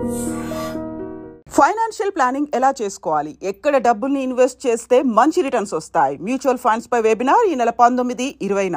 Financial planning ఎలా చేసుకోవాలి ఎక్కడ డబ్బుల్ని ఇన్వెస్ట్ చేస్తే మంచి రిటర్న్స్ వస్తాయి మ్యూచువల్ ఫండ్స్ పై వెబినార్ ఈ నెల పంతొమ్మిది ఇరవైన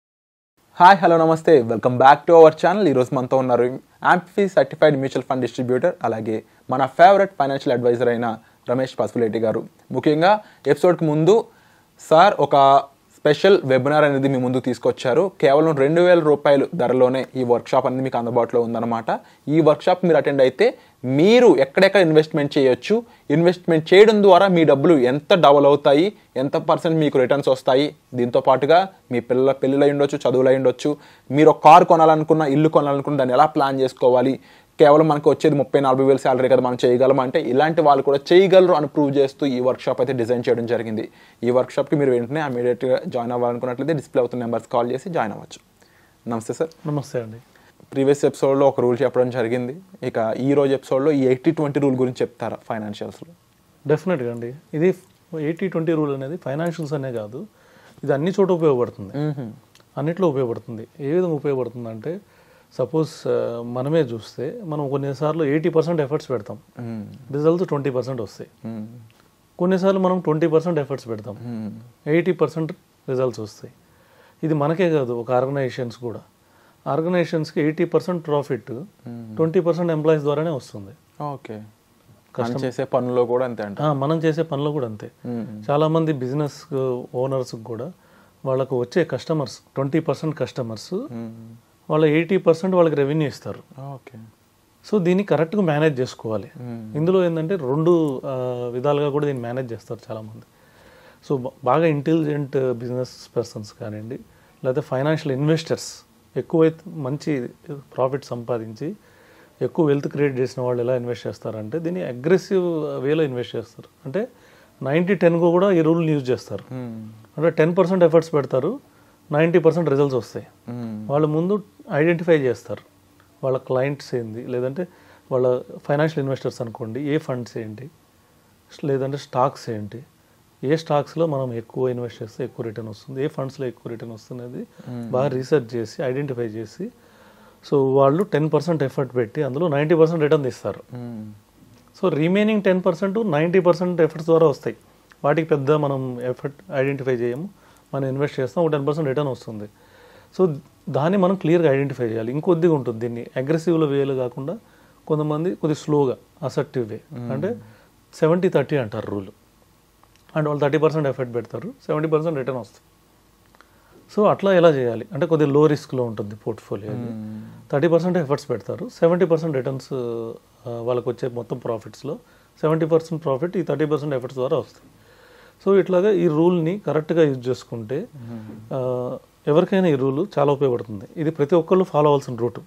హాయ్ హలో నమస్తే welcome back to our channel ఈరోజు మనతో ఉన్నారు AMFI certified mutual fund distributor అలాగే మన ఫేవరెట్ ఫైనాన్షియల్ అడ్వైజర్ అయిన రమేష్ పసుపులేటి గారు ముఖ్యంగా ఎపిసోడ్కి ముందు సార్ ఒక స్పెషల్ వెబినార్ అనేది మీ ముందు తీసుకొచ్చారు కేవలం రెండు వేల రూపాయలు ధరలోనే ఈ వర్క్షాప్ అనేది మీకు అందుబాటులో ఉందన్నమాట ఈ వర్క్షాప్ మీరు అటెండ్ అయితే మీరు ఎక్కడెక్కడ ఇన్వెస్ట్మెంట్ చేయొచ్చు ఇన్వెస్ట్మెంట్ చేయడం ద్వారా మీ డబ్బులు ఎంత డబల్ అవుతాయి ఎంత పర్సెంట్ మీకు రిటర్న్స్ వస్తాయి దీంతో పాటుగా మీ పిల్లల పెళ్ళిళ్ళు అయి ఉండొచ్చు చదువులు అయి ఉండొచ్చు మీరు ఒక కారు కొనాలనుకున్న ఇల్లు కొనాలనుకున్న దాన్ని ఎలా ప్లాన్ చేసుకోవాలి కేవలం మనకు వచ్చేది ముప్పై నలభై వేలు శాలరీ కదా మనం చేయగలం అంటే ఇలాంటి వాళ్ళు కూడా చేయగలరు అని ప్రూవ్ చేస్తూ ఈ వర్క్షాప్ అయితే డిజైన్ చేయడం జరిగింది ఈ వర్క్షాప్కి మీరు వెంటనే ఇమీడియట్గా జాయిన్ అవ్వాలనుకున్నట్లయితే డిస్ప్లే అవుతున్న నెంబర్స్ కాల్ చేసి జాయిన్ అవ్వచ్చు నమస్తే సార్ నమస్తే అండి ప్రీవియస్ ఎపిసోడ్లో ఒక రూల్ చెప్పడం జరిగింది ఇక ఈ రోజు ఎపిసోడ్లో ఈ ఎయిటీ ట్వంటీ రూల్ గురించి చెప్తారా ఫైనాన్షియల్స్లో డెఫినెట్గా అండి ఇది ఎయిటీ ట్వంటీ రూల్ అనేది ఫైనాన్షియల్స్ అనే కాదు ఇది అన్ని చోట ఉపయోగపడుతుంది అన్నిట్లో ఉపయోగపడుతుంది ఏ విధంగా ఉపయోగపడుతుంది అంటే సపోజ్ మనమే చూస్తే మనం కొన్నిసార్లు ఎయిటీ పర్సెంట్ ఎఫర్ట్స్ పెడతాం రిజల్ట్స్ ట్వంటీ పర్సెంట్ వస్తాయి కొన్నిసార్లు మనం ట్వంటీ పర్సెంట్ ఎఫర్ట్స్ పెడతాం ఎయిటీ పర్సెంట్ రిజల్ట్స్ వస్తాయి ఇది మనకే కాదు ఒక ఆర్గనైజేషన్స్ కూడా ఆర్గనైజేషన్స్కి eighty percent profit twenty percent employees ద్వారానే వస్తుంది ఓకే మనం చేసే పనుల్లో కూడా అంతే అంట ఆ, మనం చేసే పనులు కూడా అంతే చాలా మంది బిజినెస్ ఓనర్స్ కూడా వాళ్ళకు వచ్చే కస్టమర్స్ ట్వంటీ పర్సెంట్ కస్టమర్స్ వాళ్ళ ఎయిటీ పర్సెంట్ వాళ్ళకి రెవెన్యూ ఇస్తారు ఓకే సో దీన్ని కరెక్ట్గా మేనేజ్ చేసుకోవాలి ఇందులో ఏంటంటే రెండు ఆ, విధాలుగా కూడా దీన్ని మేనేజ్ చేస్తారు చాలామంది సో బా- బాగా ఇంటెలిజెంట్ బిజినెస్ పర్సన్స్ కానివ్వండి లేకపోతే ఫైనాన్షియల్ ఇన్వెస్టర్స్ ఎక్కువైతే మంచి ప్రాఫిట్ సంపాదించి ఎక్కువ వెల్త్ క్రియేట్ చేసిన వాళ్ళు ఎలా ఇన్వెస్ట్ చేస్తారంటే దీన్ని అగ్రెసివ్ వేలో ఇన్వెస్ట్ చేస్తారు అంటే నైంటీ టెన్కు కూడా ఈ రూల్ని యూజ్ చేస్తారు అంటే టెన్ పర్సెంట్ ఎఫర్ట్స్ పెడతారు నైంటీ పర్సెంట్ రిజల్ట్స్ వస్తాయి వాళ్ళు ముందు ఐడెంటిఫై చేస్తారు వాళ్ళ క్లయింట్స్ ఏంది లేదంటే వాళ్ళ ఫైనాన్షియల్ ఇన్వెస్టర్స్ అనుకోండి ఏ ఫండ్స్ ఏంటి లేదంటే స్టాక్స్ ఏంటి ఏ స్టాక్స్లో మనం ఎక్కువ ఇన్వెస్ట్ చేస్తే ఎక్కువ రిటర్న్ వస్తుంది ఏ ఫండ్స్లో ఎక్కువ రిటర్న్ వస్తుంది అనేది బాగా రీసెర్చ్ చేసి ఐడెంటిఫై చేసి సో వాళ్ళు టెన్ పర్సెంట్ ఎఫర్ట్ పెట్టి అందులో నైంటీ పర్సెంట్ రిటర్న్ ఇస్తారు so remaining ten percent ninety percent efforts ద్వారా వస్తాయి వాటికి పెద్ద మనం ఎఫర్ట్ ఐడెంటిఫై చేయము మనం ఇన్వెస్ట్ చేస్తాం ఒక టెన్ పర్సెంట్ రిటర్న్ వస్తుంది సో దాన్ని మనం క్లియర్గా ఐడెంటిఫై చేయాలి ఇంకొద్దిగా ఉంటుంది దీన్ని అగ్రెసివ్లో వేలు కాకుండా కొంతమంది కొద్దిగా స్లోగా అసెప్టివ్ వే అంటే సెవెంటీ థర్టీ అంటారు రూల్ అండ్ వాళ్ళు థర్టీ పర్సెంట్ ఎఫర్ట్ పెడతారు సెవెంటీ పర్సెంట్ రిటర్న్ వస్తుంది సో అట్లా ఎలా చేయాలి అంటే కొద్దిగా లో రిస్క్లో ఉంటుంది పోర్ట్ఫోలియో థర్టీ పర్సెంట్ ఎఫర్ట్స్ పెడతారు సెవెంటీ పర్సెంట్ రిటర్న్స్ వాళ్ళకి వచ్చే మొత్తం ప్రాఫిట్స్లో సెవెంటీ పర్సెంట్ ప్రాఫిట్ ఈ థర్టీ పర్సెంట్ ఎఫర్ట్స్ ద్వారా వస్తాయి సో ఇట్లాగా ఈ రూల్ని కరెక్ట్గా యూజ్ చేసుకుంటే ఆ, ఎవరికైనా ఈ రూల్ చాలా ఉపయోగపడుతుంది ఇది ప్రతి ఒక్కళ్ళు ఫాలో అవ్వాల్సిన రూట్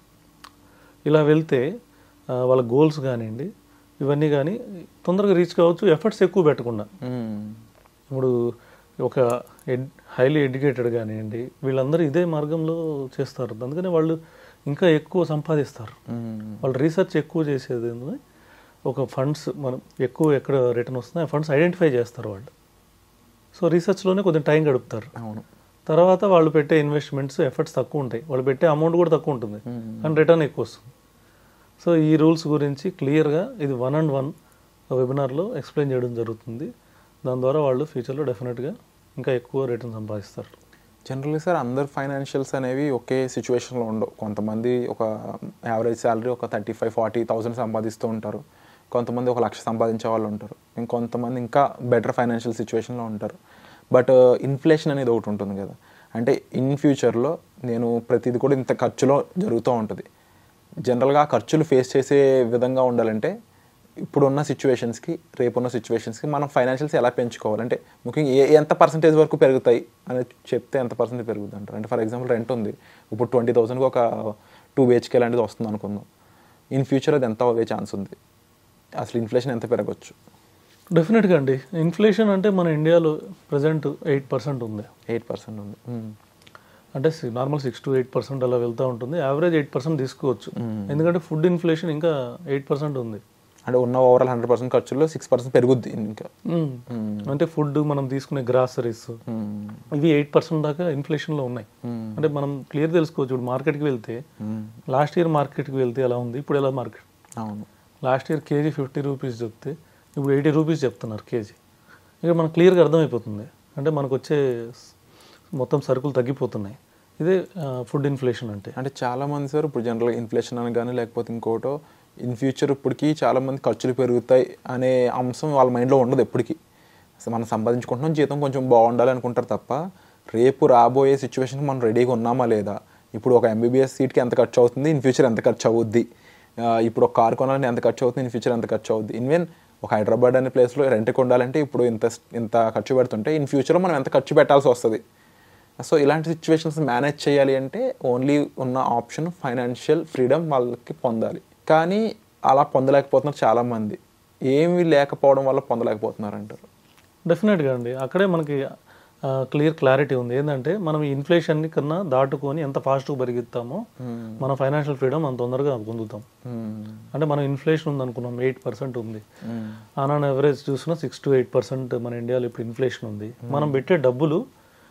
ఇలా వెళ్తే ఆ, వాళ్ళ గోల్స్ కానివ్వండి ఇవన్నీ కానీ తొందరగా రీచ్ కావచ్చు ఎఫర్ట్స్ ఎక్కువ పెట్టకుండా ఇప్పుడు ఒక ఎడ్ హైలీ ఎడ్యుకేటెడ్ కానివ్వండి వీళ్ళందరూ ఇదే మార్గంలో చేస్తారు అందుకని వాళ్ళు ఇంకా ఎక్కువ సంపాదిస్తారు వాళ్ళు రీసెర్చ్ ఎక్కువ చేసేది ఏంటంటే ఒక ఫండ్స్ మనం ఎక్కువ ఎక్కడ రిటర్న్ వస్తుందో ఆ ఫండ్స్ ఐడెంటిఫై చేస్తారు వాళ్ళు సో రీసెర్చ్లోనే కొద్దిగా టైం గడుపుతారు అవును తర్వాత వాళ్ళు పెట్టే ఇన్వెస్ట్మెంట్స్ ఎఫర్ట్స్ తక్కువ ఉంటాయి వాళ్ళు పెట్టే అమౌంట్ కూడా తక్కువ ఉంటుంది కానీ రిటర్న్ ఎక్కువ వస్తుంది సో ఈ రూల్స్ గురించి క్లియర్గా ఇది వన్ అండ్ వన్ వెబినార్లో ఎక్స్ప్లెయిన్ చేయడం జరుగుతుంది దాని ద్వారా వాళ్ళు ఫ్యూచర్లో డెఫినెట్గా ఇంకా ఎక్కువ రిటర్న్ సంపాదిస్తారు జనరల్లీ సార్ అందరు ఫైనాన్షియల్స్ అనేవి ఒకే సిచ్యువేషన్లో ఉండవు కొంతమంది ఒక యావరేజ్ శాలరీ ఒక థర్టీ ఫైవ్ ఫార్టీ థౌసండ్ సంపాదిస్తూ ఉంటారు కొంతమంది ఒక లక్ష సంపాదించే వాళ్ళు ఉంటారు ఇంకొంతమంది ఇంకా బెటర్ ఫైనాన్షియల్ సిచ్యువేషన్లో ఉంటారు బట్ ఇన్ఫ్లేషన్ అనేది ఒకటి ఉంటుంది కదా అంటే ఇన్ ఫ్యూచర్లో నేను ప్రతిదీ కూడా ఇంత ఖర్చులో జరుగుతూ ఉంటుంది జనరల్గా ఆ ఖర్చులు ఫేస్ చేసే విధంగా ఉండాలంటే ఇప్పుడున్న సిచ్యువేషన్స్కి రేపున్న సిచ్యువేషన్స్కి మనం ఫైనాన్షియల్స్ ఎలా పెంచుకోవాలి అంటే ముఖ్యంగా ఏ ఎంత పర్సంటేజ్ వరకు పెరుగుతాయి అని చెప్తే ఎంత పర్సెంట్ పెరుగుతుంది అంటారు అంటే ఫర్ ఎగ్జాంపుల్ రెంట్ ఉంది ఇప్పుడు ట్వంటీ థౌసండ్కి ఒక టూ బిహెచ్కే లాంటిది వస్తుంది అనుకుందాం ఇన్ ఫ్యూచర్ అది ఎంత అవ్వే ఛాన్స్ ఉంది అసలు ఇన్ఫ్లేషన్ ఎంత పెరగచ్చు డెఫినెట్గా అండి ఇన్ఫ్లేషన్ అంటే మన ఇండియాలో ప్రజెంట్ ఎయిట్ పర్సెంట్ ఉంది ఎయిట్ పర్సెంట్ ఉంది మ్మ్. అంటే normal six to eight percent అలా వెళ్తూ ఉంటుంది యావరేజ్ ఎయిట్ పర్సెంట్ తీసుకోవచ్చు ఎందుకంటే ఫుడ్ ఇన్ఫ్లేషన్ ఇంకా ఎయిట్ పర్సెంట్ ఉంది అంటే ఉన్న ఓవరాల్ హండ్రెడ్ పర్సెంట్ ఖర్చుల్లో సిక్స్ పర్సెంట్ పెరుగుద్ది ఇంకా మ్మ్. అంటే ఫుడ్ మనం తీసుకునే గ్రాసరీస్ మ్మ్. ఇవి ఎయిట్ పర్సెంట్ దాకా ఇన్ఫ్లేషన్లో ఉన్నాయి అంటే మనం క్లియర్ తెలుసుకోవచ్చు ఇప్పుడు మార్కెట్కి వెళ్తే లాస్ట్ ఇయర్ మార్కెట్కి వెళ్తే ఎలా ఉంది ఇప్పుడు ఎలా మార్కెట్ అవును last year KG fifty rupees చెప్తే ఇప్పుడు ఎయిటీ రూపీస్ చెప్తున్నారు కేజీ ఇక మనకు క్లియర్గా అర్థమైపోతుంది అంటే మనకు వచ్చే స్- మొత్తం సరుకులు తగ్గిపోతున్నాయి ఇదే ఫుడ్ ఇన్ఫ్లేషన్ అంటే అంటే చాలా మంది సార్ ఇప్పుడు జనరల్గా ఇన్ఫ్లేషన్ అని కానీ లేకపోతే ఇంకోటో ఇన్ ఫ్యూచర్ ఇప్పటికీ చాలా మంది ఖర్చులు పెరుగుతాయి అనే అంశం వాళ్ళ మైండ్లో ఉండదు ఎప్పటికీ అసలు మనం సంపాదించుకుంటున్నాం జీతం కొంచెం బాగుండాలి అనుకుంటారు తప్ప రేపు రాబోయే సిచ్యువేషన్ మనం రెడీగా ఉన్నామా లేదా ఇప్పుడు ఒక ఎంబీబీఎస్ సీట్కి ఎంత ఖర్చు అవుతుంది ఇన్ ఫ్యూచర్ ఎంత ఖర్చు అవుద్ది ఆ, ఇప్పుడు ఒక కార్ కొనాలంటే ఎంత ఖర్చు అవుతుంది ఇన్ ఫ్యూచర్ ఎంత ఖర్చు అవుద్ది ఇన్వెన్ ఒక హైదరాబాద్ అనే ప్లేస్లో రెంట్కి ఉండాలంటే ఇప్పుడు ఇంత ఇంత ఖర్చు పెడుతుంటే ఇన్ ఫ్యూచర్లో మనం ఎంత ఖర్చు పెట్టాల్సి వస్తుంది సో ఇలాంటి సిచ్యువేషన్స్ మేనేజ్ చేయాలి అంటే ఓన్లీ ఉన్న ఆప్షన్ ఫైనాన్షియల్ ఫ్రీడమ్ వాళ్ళకి పొందాలి కానీ అలా పొందలేకపోతున్నారు చాలామంది ఏమీ లేకపోవడం వల్ల పొందలేకపోతున్నారు అంటారు డెఫినెట్గా అండి అక్కడే మనకి క్లియర్ క్లారిటీ ఉంది ఏంటంటే మనం ఈ ఇన్ఫ్లేషన్ కన్నా దాటుకొని ఎంత ఫాస్ట్గా పరిగెత్తామో మన ఫైనాన్షియల్ ఫ్రీడమ్ అంత తొందరగా పొందుతాం అంటే మనం ఇన్ఫ్లేషన్ ఉంది అనుకున్నాం ఎయిట్ పర్సెంట్ ఉంది ఆన్ ఎవరేజ్ చూసినా సిక్స్ టు ఎయిట్ పర్సెంట్ మన ఇండియాలో ఇప్పుడు ఇన్ఫ్లేషన్ ఉంది మనం పెట్టే డబ్బులు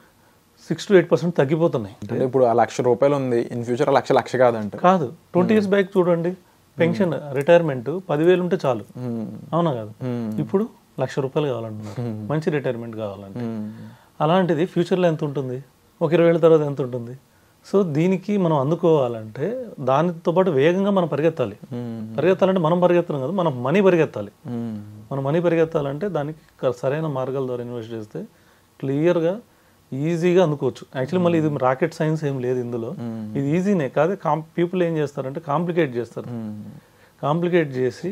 సిక్స్ టు ఎయిట్ పర్సెంట్ తగ్గిపోతున్నాయి అంటే ఇప్పుడు ఆ లక్ష రూపాయలు ఉంది ఇన్ ఫ్యూచర్ ఆ లక్ష లక్ష కాదంట కాదు ట్వంటీ ఇయర్స్ బ్యాక్ చూడండి పెన్షన్ రిటైర్మెంట్ పదివేలు ఉంటే చాలు అవునా కాదు ఇప్పుడు లక్ష రూపాయలు కావాలంటున్నారు మంచి రిటైర్మెంట్ కావాలంటే అలాంటిది ఫ్యూచర్లో ఎంత ఉంటుంది ఒక ఇరవై ఏళ్ళ తర్వాత ఎంత ఉంటుంది సో దీనికి మనం అందుకోవాలంటే దానితో పాటు వేగంగా మనం పరిగెత్తాలి పరిగెత్తాలంటే మనం పరిగెత్తడం కాదు మనం మనీ పరిగెత్తాలి మనం మనీ పరిగెత్తాలంటే దానికి క- సరైన మార్గాల ద్వారా ఇన్వెస్ట్ చేస్తే క్లియర్గా ఈజీగా అందుకోవచ్చు యాక్చువల్లీ మళ్ళీ ఇది రాకెట్ సైన్స్ ఏం లేదు ఇందులో ఇది ఈజీనే కాదు కాం పీపుల్ ఏం చేస్తారంటే కాంప్లికేట్ చేస్తారు కాంప్లికేట్ చేసి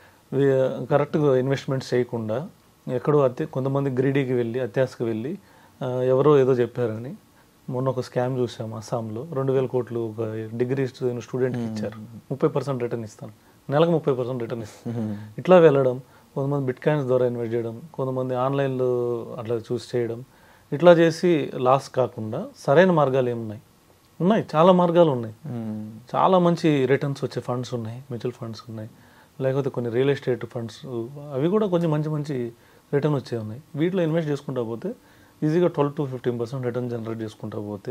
కరెక్ట్గా ఇన్వెస్ట్మెంట్స్ చేయకుండా ఎక్కడో అత్య కొంతమంది గ్రీడీకి వెళ్ళి అత్యాసకి వెళ్ళి ఆ, ఎవరో ఏదో చెప్పారని మొన్న ఒక స్కామ్ చూసాం అస్సాంలో రెండు వేల కోట్లు ఒక డిగ్రీ స్టూడెంట్కి ఇచ్చారు ముప్పై పర్సెంట్ రిటర్న్ ఇస్తాను నెలకు ముప్పై పర్సెంట్ రిటర్న్ ఇస్తాను ఇట్లా వెళ్ళడం కొంతమంది బిట్ కాయిన్స్ ద్వారా ఇన్వెస్ట్ చేయడం కొంతమంది ఆన్లైన్లో అట్లా చూసి చేయడం ఇట్లా చేసి లాస్ కాకుండా సరైన మార్గాలు ఏమున్నాయి ఉన్నాయి చాలా మార్గాలు ఉన్నాయి చాలా మంచి రిటర్న్స్ వచ్చే ఫండ్స్ ఉన్నాయి మ్యూచువల్ ఫండ్స్ ఉన్నాయి లేకపోతే కొన్ని రియల్ ఎస్టేట్ ఫండ్స్ అవి కూడా కొంచెం మంచి మంచి రిటర్న్ వచ్చే ఉన్నాయి వీటిలో ఇన్వెస్ట్ చేసుకుంటా పోతే ఈజీగా twelve to fifteen percent return generate చేసుకుంటా పోతే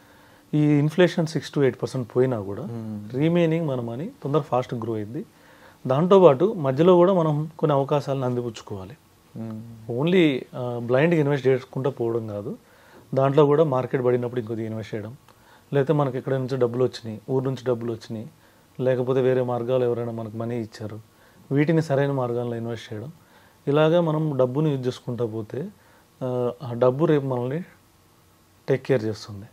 ఈ inflation six to eight percent పోయినా కూడా రీమైనింగ్ మన మనీ తొందర ఫాస్ట్ గ్రో అయింది దాంతోపాటు మధ్యలో కూడా మనం కొన్ని అవకాశాలను అందిపుచ్చుకోవాలి ఓన్లీ బ్లైండ్గా ఇన్వెస్ట్ చేసుకుంటూ పోవడం కాదు దాంట్లో కూడా మార్కెట్ పడినప్పుడు ఇంకొద్దిగా ఇన్వెస్ట్ చేయడం లేకపోతే మనకి ఎక్కడి నుంచి డబ్బులు వచ్చినాయి ఊరు నుంచి డబ్బులు వచ్చినాయి లేకపోతే వేరే మార్గాలు ఎవరైనా మనకు మనీ ఇచ్చారు వీటిని సరైన మార్గాల్లో ఇన్వెస్ట్ చేయడం ఇలాగా మనం డబ్బుని యూజ్ చేసుకుంటా పోతే ఆ, ఆ డబ్బు రేపు మనల్ని టేక్ కేర్ చేస్తుంది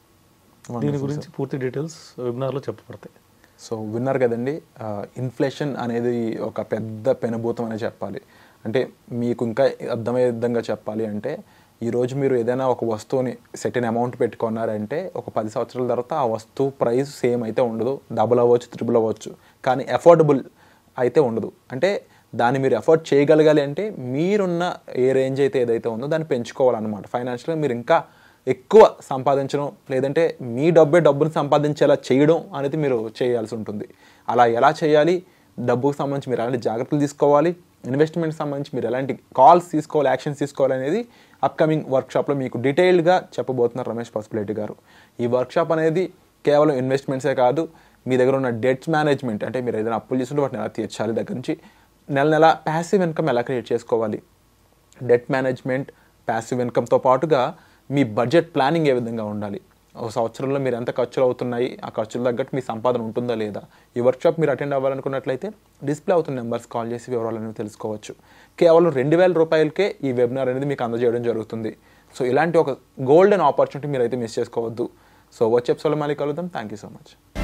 దీని గురించి పూర్తి డీటెయిల్స్ వెబినార్లో చెప్పబడతాయి సో విన్నారు కదండి ఇన్ఫ్లేషన్ అనేది ఒక పెద్ద పెనుభూతం అనే చెప్పాలి అంటే మీకు ఇంకా అర్థమయ్యే విధంగా చెప్పాలి అంటే ఈరోజు మీరు ఏదైనా ఒక వస్తువుని సెటిన్ అమౌంట్ పెట్టుకున్నారంటే ఒక పది సంవత్సరాల తర్వాత ఆ వస్తువు ప్రైస్ సేమ్ అయితే ఉండదు డబుల్ అవ్వచ్చు త్రిబుల్ అవ్వచ్చు కానీ అఫోర్డబుల్ అయితే ఉండదు అంటే దాన్ని మీరు ఎఫర్ట్ చేయగలగాలి అంటే మీరున్న ఏ రేంజ్ అయితే ఏదైతే ఉందో దాన్ని పెంచుకోవాలన్నమాట ఫైనాన్షియల్గా మీరు ఇంకా ఎక్కువ సంపాదించడం లేదంటే మీ డబ్బే డబ్బుని సంపాదించేలా చేయడం అనేది మీరు చేయాల్సి ఉంటుంది అలా ఎలా చేయాలి డబ్బుకు సంబంధించి మీరు ఎలాంటి జాగ్రత్తలు తీసుకోవాలి ఇన్వెస్ట్మెంట్కి సంబంధించి మీరు ఎలాంటి కాల్స్ తీసుకోవాలి యాక్షన్స్ తీసుకోవాలి అనేది అప్కమింగ్ వర్క్షాప్లో మీకు డీటెయిల్డ్గా చెప్పబోతున్నారు రమేష్ పసుపులేటి గారు ఈ వర్క్షాప్ అనేది కేవలం ఇన్వెస్ట్మెంట్సే కాదు మీ దగ్గర ఉన్న డెట్స్ మేనేజ్మెంట్ అంటే మీరు ఏదైనా అప్పులు చేస్తుంటే వాటిని ఎలా తీర్చాలి దగ్గర నుంచి నెల నెల ప్యాసివ్ ఇన్కమ్ ఎలా క్రియేట్ చేసుకోవాలి డెట్ మేనేజ్మెంట్ ప్యాసివ్ ఇన్కమ్తో పాటుగా మీ బడ్జెట్ ప్లానింగ్ ఏ విధంగా ఉండాలి ఒక సంవత్సరంలో మీరు ఎంత ఖర్చులు అవుతున్నాయి ఆ ఖర్చుల తగ్గట్టు మీ సంపాదన ఉంటుందా లేదా ఈ వర్క్షాప్ మీరు అటెండ్ అవ్వాలనుకున్నట్లయితే డిస్ప్లే అవుతున్న నెంబర్స్ కాల్ చేసి వివరాలు అనేవి తెలుసుకోవచ్చు కేవలం రెండు వేల రూపాయలకే ఈ వెబినార్ అనేది మీకు అందజేయడం జరుగుతుంది సో ఇలాంటి ఒక గోల్డెన్ ఆపర్చునిటీ మీరైతే మిస్ చేసుకోవద్దు సో వచ్చే ఎపిసోడ్లో మళ్ళీ కలుద్దాం థ్యాంక్ యూ సో మచ్